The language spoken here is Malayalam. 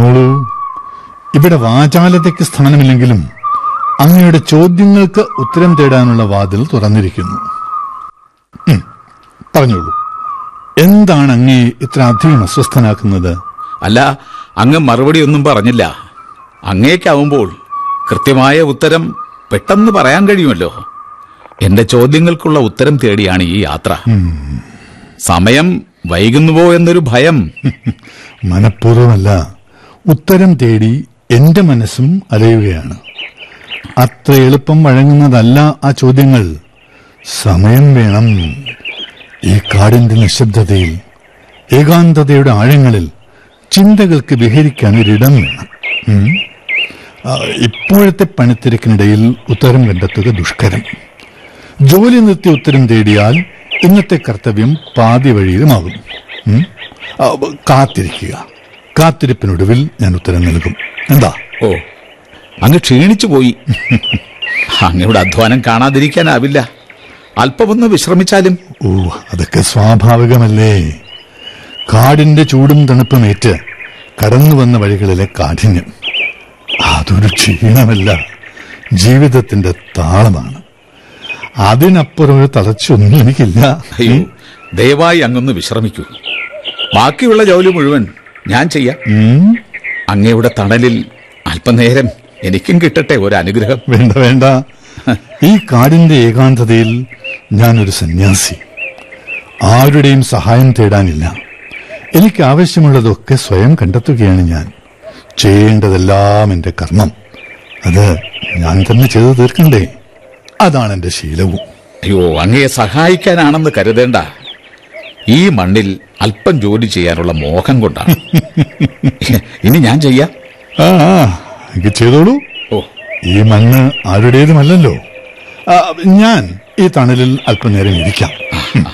പറഞ്ഞോളൂ ഇവിടെ വാചാലതയ്ക്ക് സ്ഥാനമില്ലെങ്കിലും അങ്ങയുടെ ചോദ്യങ്ങൾക്ക് ഉത്തരം തേടാനുള്ള വാതിൽ തുറന്നിരിക്കുന്നു ഉം, പറഞ്ഞോളൂ എന്താണ് അങ്ങേ ഇത്ര അധികം അസ്വസ്ഥനാക്കുന്നത് അല്ല അങ്ങ് മറുപടി ഒന്നും പറഞ്ഞില്ല അങ്ങേക്കാവുമ്പോൾ കൃത്യമായ ഉത്തരം പെട്ടെന്ന് പറയാൻ കഴിയുമല്ലോ എന്റെ ചോദ്യങ്ങൾക്കുള്ള ഉത്തരം തേടിയാണ് ഈ യാത്ര സമയം വൈകുന്നുവോ എന്നൊരു ഭയം മനഃപൂർവ്വമല്ല ഉത്തരം തേടി എന്റെ മനസ്സും അലയുകയാണ് അത്ര എളുപ്പം വഴങ്ങുന്നതല്ല ആ ചോദ്യങ്ങൾ സമയം വേണം ഈ കാടിന്റെ നിശബ്ദതയിൽ ഏകാന്തതയുടെ ആഴങ്ങളിൽ ചിന്തകൾക്ക് വിഹരിക്കാൻ ഒരിടം വേണം ഉം. ആ, ഇപ്പോഴത്തെ പണിത്തിരക്കിനിടയിൽ ഉത്തരം കണ്ടെത്തുക ദുഷ്കരം ജോലി നിർത്തി ഉത്തരം തേടിയാൽ ഇന്നത്തെ കർത്തവ്യം പാതി വഴിയിലുമാകും ഉം? ആ, ബ- കാത്തിരിക്കുക കാത്തിരിപ്പിനൊടുവിൽ ഞാൻ ഉത്തരം നൽകും എന്താ ഓ അങ്ങ് ക്ഷീണിച്ചു പോയി അങ്ങയുടെ അധ്വാനം കാണാതിരിക്കാനാവില്ല അല്പമൊന്ന് വിശ്രമിച്ചാലും ഓ അതൊക്കെ സ്വാഭാവികമല്ലേ കാടിന്റെ ചൂടും തണുപ്പുമേറ്റ് കടന്നു വന്ന വഴികളിലെ കാഠിന്യം അതൊരു ക്ഷീണമല്ല ജീവിതത്തിന്റെ താളമാണ് അതിനപ്പുറം ഒരു തളച്ചൊന്നും എനിക്കില്ല അയ്യോ ദയവായി അങ്ങൊന്ന് വിശ്രമിക്കൂ ബാക്കിയുള്ള ജോലി മുഴുവൻ ഞാൻ ചെയ്യാം ഉം? അങ്ങയുടെ തണലിൽ അല്പനേരം എനിക്കും കിട്ടട്ടെ ഒരു അനുഗ്രഹം വേണ്ട വേണ്ട ഈ കാടിന്റെ ഏകാന്തതയിൽ ഞാനൊരു സന്യാസി ആരുടെയും സഹായം തേടാനില്ല എനിക്ക് ആവശ്യമുള്ളതൊക്കെ സ്വയം കണ്ടെത്തുകയാണ് ഞാൻ ചെയ്യേണ്ടതെല്ലാം എന്റെ കർമ്മം അത് ഞാൻ തന്നെ ചെയ്തു തീർക്കണ്ടേ അതാണ് എന്റെ ശീലവും അയ്യോ അങ്ങയെ സഹായിക്കാനാണെന്ന് കരുതേണ്ട ഈ മണ്ണിൽ അല്പം ജോലി ചെയ്യാനുള്ള മോഹം കൊണ്ടാണ് ഇനി ഞാൻ ചെയ്യാം ആ ആ, എങ്കിൽ ചെയ്തോളൂ ഓ ഈ മണ്ണ് ആരുടേതുമല്ലല്ലോ ആ, ഞാൻ ഈ തണലിൽ അല്പനേരം ഇരിക്കാം